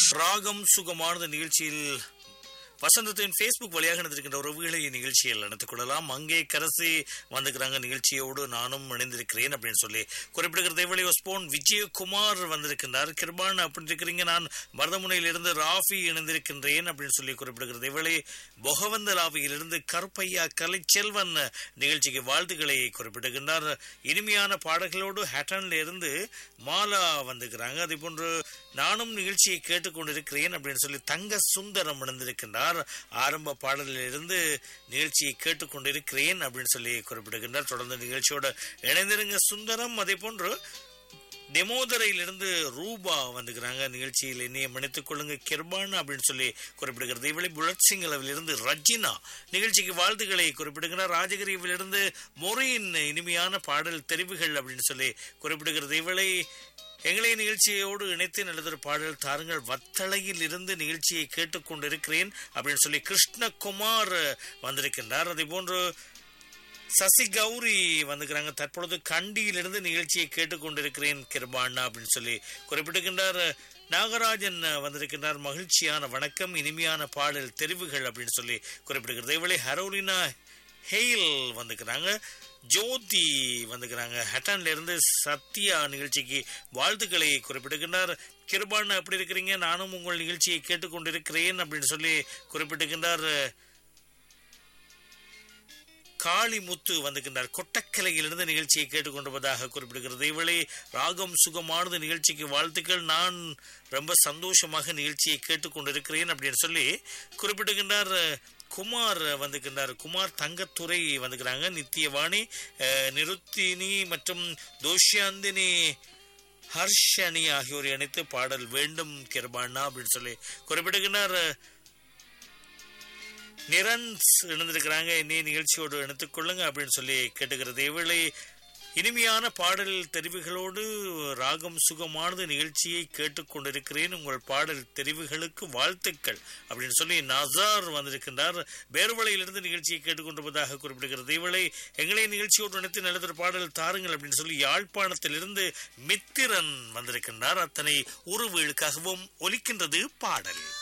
ராகம் சுகமானது நிகழ்ச்சியில் வசந்தத்தின் ஃபேஸ்புக் வழியாக நடந்திருக்கின்ற உறவுகளை நிகழ்ச்சியில் நடத்திக் கொள்ளலாம் அங்கே கரசி வந்திருக்கிறாங்க நிகழ்ச்சியோடு நானும் இணைந்திருக்கிறேன் அப்படின்னு சொல்லி குறிப்பிடுகிற தேவலை ஒஸ்போன் விஜயகுமார் வந்திருக்கின்றார் கிருபான் அப்படி இருக்கிறீங்க நான் மருதமுனையிலிருந்து ராஃபி இணைந்திருக்கின்றேன் அப்படின்னு சொல்லி குறிப்பிடுகிற தேவலை பொகவந்தலாவியிலிருந்து கருப்பையா கலைச்செல்வன் நிகழ்ச்சிக்கு வாழ்த்துக்களை குறிப்பிடுகின்றார் இனிமையான பாடல்களோடு ஹேட்டன்ல இருந்து மாலா வந்திருக்கிறாங்க அதே போன்று நானும் நிகழ்ச்சியை கேட்டுக்கொண்டிருக்கிறேன் அப்படின்னு சொல்லி தங்க சுந்தரம் இணைந்திருக்கின்றார் ஆரம்ப பாடலில் இருந்து நிகழ்ச்சியை கேட்டுக்கொண்டிருக்கிறேன் அப்படின்னு சொல்லி குறிப்பிடுகின்றார் தொடர்ந்து நிகழ்ச்சியோட இணைந்திருங்க சுந்தரம் அதே போன்று டெமோதரையிலிருந்து ரூபா வந்துக்கிறாங்க நிகழ்ச்சியில் என்னைய மன்னித்துக் கொள்ளுங்க கிருபான் அப்படின்னு சொல்லி குறிப்பிடுகிறது இவளை புலட் சிங் அளவிலிருந்து ரஜினா நிகழ்ச்சிக்கு வாழ்த்துக்களை குறிப்பிடுகிறார் ராஜகிரியிலிருந்து மொரியின் இனிமையான பாடல் தெரிவுகள் அப்படின்னு சொல்லி குறிப்பிடுகிறது இவளை எங்களை நிகழ்ச்சியோடு இணைத்து நல்லதொரு பாடல் தாருங்கள் வத்தளையில் இருந்து நிகழ்ச்சியை கேட்டுக்கொண்டிருக்கிறேன் அப்படின்னு சொல்லி கிருஷ்ணகுமார் வந்திருக்கின்றார் அதே போன்று சசி கௌரி வந்துக்கிறாங்க தற்பொழுது கண்டியிலிருந்து நிகழ்ச்சியை கேட்டுக்கொண்டிருக்கிறேன் கிருபாண்ணா அப்படின்னு சொல்லி குறிப்பிட்டிருக்கின்றார் நாகராஜன் வந்திருக்கின்றார் மகிழ்ச்சியான வணக்கம் இனிமையான பாடல் தெரிவுகள் அப்படின்னு சொல்லி குறிப்பிடுகிறது இவளை ஹரோலினா ஹெயில் வந்துக்கிறாங்க ஜோதி வந்துக்கிறாங்க ஹட்டன்ல இருந்து சத்யா நிகழ்ச்சிக்கு வாழ்த்துக்களை குறிப்பிடுகின்றார் கிருபான் எப்படி இருக்கிறீங்க நானும் உங்கள் நிகழ்ச்சியை கேட்டுக்கொண்டிருக்கிறேன் அப்படின்னு சொல்லி குறிப்பிட்டுகின்றார் காளிமுத்து வந்திருக்கின்றார் கொட்டக்கலையிலிருந்து நிகழ்ச்சியை கேட்டுக்கொண்டிருப்பதாக குறிப்பிடுகிறது இவளை ராகம் சுகமானது நிகழ்ச்சிக்கு வாழ்த்துக்கள் நான் ரொம்ப சந்தோஷமாக நிகழ்ச்சியை கேட்டுக்கொண்டிருக்கிறேன் அப்படின்னு சொல்லி குறிப்பிடுகின்றார் குமார் வந்துக்கின்றார் குமார் தங்கத்துறை வந்துக்கிறாங்க நித்தியவாணி நிருத்தினி மற்றும் தோஷாந்தினி ஹர்ஷனி ஆகியோரை அணைத்து பாடல் வேண்டும் கிருபானா அப்படின்னு சொல்லி குறிப்பிடுகின்றார் நிரன்ஸ் இணைந்திருக்கிறாங்க இன்னைய நிகழ்ச்சியோடு இணைத்துக் கொள்ளுங்க அப்படின்னு சொல்லி கேட்டுக்கிறது இவளை இனிமையான பாடல் தெரிவுகளோடு ராகம் சுகமானது நிகழ்ச்சியை கேட்டுக்கொண்டிருக்கிறேன் உங்கள் பாடல் தெரிவுகளுக்கு வாழ்த்துக்கள் அப்படின்னு சொல்லி நசார் வந்திருக்கின்றார் பேர்வளையிலிருந்து நிகழ்ச்சியை கேட்டுக்கொண்டிருப்பதாக குறிப்பிடுகிறது இவளை எங்களை நிகழ்ச்சியோடு நினைத்து நல்லதொரு பாடல் தாருங்கள் அப்படின்னு சொல்லி யாழ்ப்பாணத்திலிருந்து மித்திரன் வந்திருக்கின்றார் அத்தனை உறவுகளுக்காகவும் ஒலிக்கின்றது பாடல்